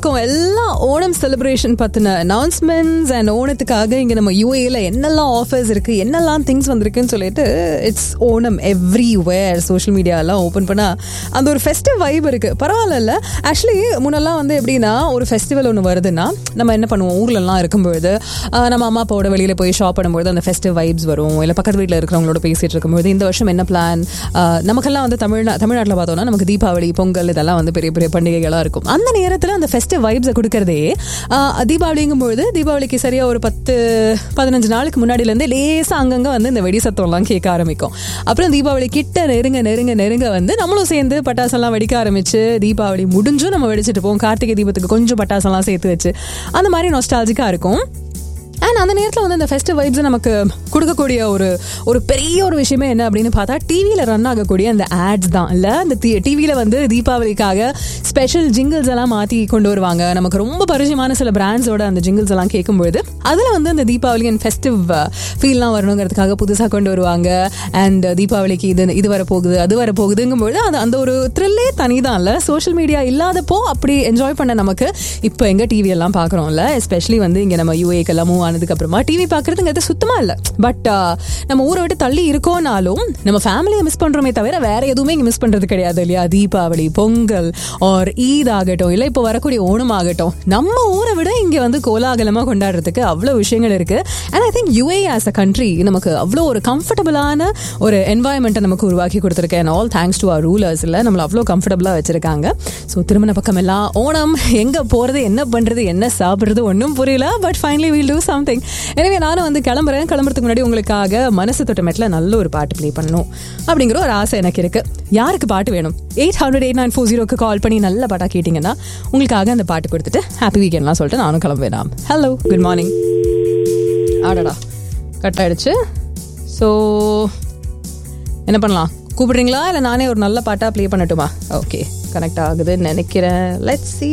பக்கம் எல்லாம் ஓணம் செலிப்ரேஷன் பத்தின அனௌன்ஸ்மெண்ட்ஸ் அண்ட் ஓணத்துக்காக இங்க நம்ம யூஏல என்னெல்லாம் ஆஃபர்ஸ் இருக்கு என்னெல்லாம் திங்ஸ் வந்திருக்குன்னு சொல்லிட்டு it's Onam everywhere social media எல்லாம் ஓப்பன் பண்ணா அந்த ஒரு ஃபெஸ்டிவ் வைப் இருக்கு பரவாயில்ல ஆக்சுவலி முன்னெல்லாம் வந்து எப்படின்னா ஒரு ஃபெஸ்டிவல் ஒன்று வருதுன்னா நம்ம என்ன பண்ணுவோம் ஊர்ல எல்லாம் இருக்கும்பொழுது ஆஹ், நம்ம அம்மா அப்பாவோட வெளியில போய் ஷாப் பண்ணும்போது அந்த ஃபெஸ்டிவ் வைப்ஸ் வரும் இல்லை பக்கத்து வீட்டில் இருக்கிறவங்களோட பேசிட்டு இருக்கும்போது இந்த வருஷம் என்ன பிளான் நமக்கெல்லாம் வந்து தமிழ்நா தமிழ்நாட்டில் பார்த்தோம்னா நமக்கு தீபாவளி பொங்கல் இதெல்லாம் வந்து பெரிய பெரிய பண்டிகைகளாக இருக்கும் அந்த நேரத்தில் அந்த ஃபெஸ்டிவ் வைப்ஸை கொடுக்கறதே ஆஹ், தீபாவளிங்கும்பொழுது தீபாவளிக்கு சரியாக ஒரு பத்து பதினஞ்சு நாளுக்கு முன்னாடிலேருந்து லேசாக அங்கங்கே வந்து இந்த வெடி சத்தம்லாம் கேட்க ஆரம்பிக்கும் அப்புறம் தீபாவளி கிட்ட நெருங்க நெருங்க நெருங்க வந்து நம்மளும் சேர்ந்து பட்டாசெல்லாம் வெடிக்க ஆரம்பிச்சு தீபாவளி முடிஞ்சும் நம்ம வெடிச்சிட்டு போவோம் கார்த்திகை தீபத்துக்கு கொஞ்சம் பட்டாசெல்லாம் சேர்த்து வச்சு அந்த மாதிரி நொஸ்டாலஜிக்காக இருக்கும் அண்ட் அந்த நேரத்தில் வந்து அந்த ஃபெஸ்டிவ் வைப்ஸை நமக்கு கொடுக்கக்கூடிய ஒரு ஒரு பெரிய ஒரு விஷயமே என்ன அப்படின்னு பார்த்தா டிவியில் ரன் ஆகக்கூடிய அந்த ஆட்ஸ் தான் இல்லை அந்த டிவியில் வந்து தீபாவளிக்காக ஸ்பெஷல் ஜிங்கிள்ஸ் எல்லாம் மாற்றி கொண்டு வருவாங்க நமக்கு ரொம்ப பரிச்சயமான சில பிராண்ட்ஸோட அந்த ஜிங்கிள்ஸ் எல்லாம் கேட்கும்பொழுது அதில் வந்து அந்த தீபாவளி அண்ட் ஃபெஸ்டிவ் ஃபீல்லாம் வரணுங்கிறதுக்காக புதுசாக கொண்டு வருவாங்க அண்ட் தீபாவளிக்கு இது இது வர போகுது அது வர போகுதுங்கும்பொழுது அது அந்த ஒரு த்ரில்லே தனி தான் இல்லை சோஷியல் மீடியா இல்லாதப்போ அப்படி என்ஜாய் பண்ண நமக்கு இப்போ எங்கே டிவி எல்லாம் பார்க்குறோம்ல எஸ்பெஷலி வந்து இங்கே நம்ம யூஏக்கெல்லாம் மூவ் ஆனதுக்கு அப்புறமா டிவி பார்க்கறதுங்கிறது சுத்தமா இல்ல பட் நம்ம ஊரை விட்டு தள்ளி இருக்கோனாலும் நம்ம ஃபேமிலியை மிஸ் பண்றோமே தவிர வேற எதுவுமே இங்க மிஸ் பண்றது கிடையாது இல்லையா தீபாவளி பொங்கல் ஆர் ஈத் ஆகட்டும் இல்ல இப்போ வரக்கூடிய ஓணம் ஆகட்டும் நம்ம ஊரை விட இங்க வந்து கோலாகலமா கொண்டாடுறதுக்கு அவ்வளவு விஷயங்கள் இருக்கு and I think UAE as a country நமக்கு அவ்வளோ ஒரு கம்ஃபர்டபுளான ஒரு என்வாயன்மெண்ட்டை நமக்கு உருவாக்கி கொடுத்துருக்கேன் and all thanks to our rulers இல்லை நம்மளை அவ்வளோ கம்ஃபர்டபுளாக வச்சிருக்காங்க ஸோ திருமண பக்கம் எல்லாம் ஓணம் எங்கே போகிறது என்ன பண்ணுறது என்ன சாப்பிட்றது ஒன்றும் புரியல but finally we'll do something எனவே நானும் வந்து கிளம்புறேன் கிளம்புறதுக்கு முன்னாடி உங்களுக்காக மனசு தொட்டமெட்டில் நல்ல ஒரு பாட்டு ப்ளே பண்ணணும் அப்படிங்கிற ஒரு ஆசை எனக்கு இருக்கு யாருக்கு பாட்டு வேணும் eight hundred eight nine four ஜீரோக்கு கால் பண்ணி நல்ல பாட்டாக கேட்டிங்கன்னா உங்களுக்காக அந்த பாட்டு கொடுத்துட்டு ஹாப்பி வீக்கெண்ட்லாம் சொல்லிட்டு நானும் கிளம்புவேன் ஹலோ குட் மார்னிங் ஆடடா கட் ஆயிடுச்சு ஸோ என்ன பண்ணலாம் கூப்பிடுறீங்களா இல்லை நானே ஒரு நல்ல பாட்டாக ப்ளே பண்ணட்டுமா ஓகே கனெக்ட் ஆகுதுன்னு நினைக்கிறேன் let's see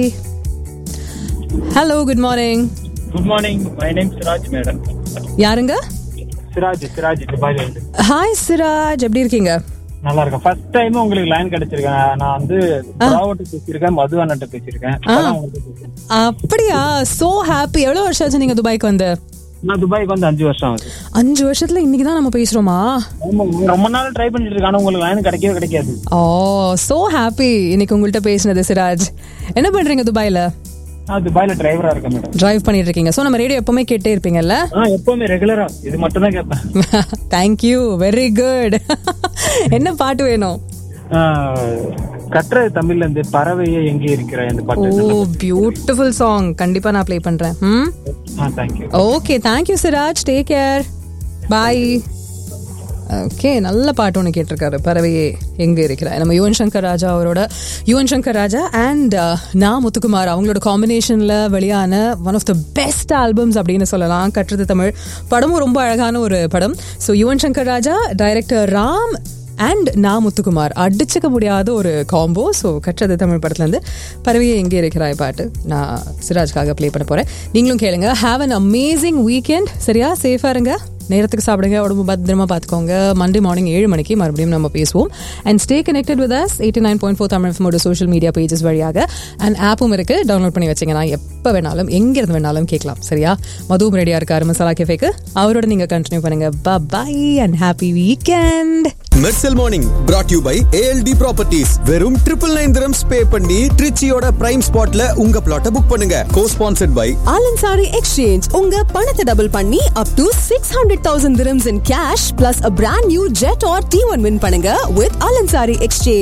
hello good morning good morning my name Siraj madam யாருங்க சிராஜ் சிராஜ் துபாயில இருந்து ஹாய் சிராஜ் எப்படி இருக்கீங்க நல்லா இருக்கேன் ஃபர்ஸ்ட் டைம் உங்களுக்கு லைன் கிடைச்சிருக்கேன் நான் வந்து ராவட்டு பேசியிருக்கேன் மது அண்ணன்ட்ட பேசியிருக்கேன் இப்பதான் உங்கள்ட்ட பேசுறேன். அப்படியா சோ ஹாப்பி எவ்வளவு வருஷம் ஆச்சு நீங்க துபாய்க்கு வந்து நான் துபாய்க்கு வந்து அஞ்சு வருஷம் ஆகுது அஞ்சு வருஷத்துல இன்னைக்கு தான் நம்ம பேசுறோமா ஆமா, ரொம்ப நாள் ட்ரை பண்ணிட்டு இருக்கேன் ஆனா உங்களுக்கு லைன் கிடைக்கவே கிடைக்காது ஓ சோ ஹாப்பி இன்னைக்கு உங்கள்கிட்ட பேசினது சிராஜ் என்ன பண்றீங்க துபாயில நான் துபாயில டிரைவரா இருக்கேன் மேடம் டிரைவ் பண்ணிட்டு இருக்கீங்க சோ நம்ம ரேடியோ எப்பவுமே கேட்டே இருப்பீங்கல்ல ஆ எப்பவுமே ரெகுலரா இது மட்டும் தான் கேட்பேன் தேங்க்யூ வெரி குட் என்ன பாட்டு வேணும் ஆ, கட்டுறது தமிழ்ல இருந்து பறவையே எங்கே இருக்கிற இந்த ஓ பாட்டு பியூட்டிஃபுல் சாங் கண்டிப்பா நான் ப்ளே பண்றேன் ம் ஆ thank you okay thank you Siraj take care bye okay நல்ல பாட்டு ஒன்று கேட்டிருக்காரு பறவையே எங்கே இருக்கிறாய் நம்ம யுவன் சங்கர் ராஜா அவரோட யுவன் சங்கர் ராஜா அண்ட் நா முத்துக்குமார் அவங்களோட காம்பினேஷனில் வெளியான one of the best albums அப்படின்னு சொல்லலாம் கட்டுறது தமிழ் படமும் ரொம்ப அழகான ஒரு படம் so Yuvan Shankar Raja director Ram and Na Muthukumar அடிச்சுக்க முடியாத ஒரு காம்போ ஸோ கற்றது தமிழ் படத்துலேருந்து பறவையே எங்கே இருக்கிறாய் பாட்டு நான் சிராஜ்காக ப்ளே பண்ண போகிறேன் நீங்களும் கேளுங்க ஹாவ் அன் அமேசிங் வீக்கெண்ட் சரியா சேஃபாக இருங்க நேரத்துக்கு சாப்பிடுங்க உடம்பு பத்திரமா பார்த்துக்கோங்க மண்டே மார்னிங் ஏழு மணிக்கு மறுபடியும் நம்ம பேசுவோம் and stay connected with us eighty nine point four Tamil ஃபோட சோஷியல் மீடியா பேஜஸ் வழியாக அண்ட் ஆப்பும் இருக்கு டவுன்லோட் பண்ணி வச்சிங்கன்னா எப்போ வேணாலும் எங்கேருந்து வேணாலும் கேட்கலாம் சரியா மதுவும் ரெடியாக இருக்காரு மசாலா கேஃபேக்கு அவரோட நீங்கள் கண்டினியூ பண்ணுங்க bye and happy weekend Mersal morning brought you by ALT properties வெறும் ட்ரிபிள் நைன் திரம்ஸ் பே பண்ணி ட்ரிச்சியோட பிரைம் ஸ்பாட்ல உங்க பிளாட்டை புக் பண்ணுங்க co sponsored by Al Ansari exchange உங்க பணத்தை டபுள் பண்ணி up to six hundred thousand dirhams in cash plus a brand new Jetour T one win பண்ணுங்க வித் ஆலன்சாரி எக்ஸ்சேஞ்ச்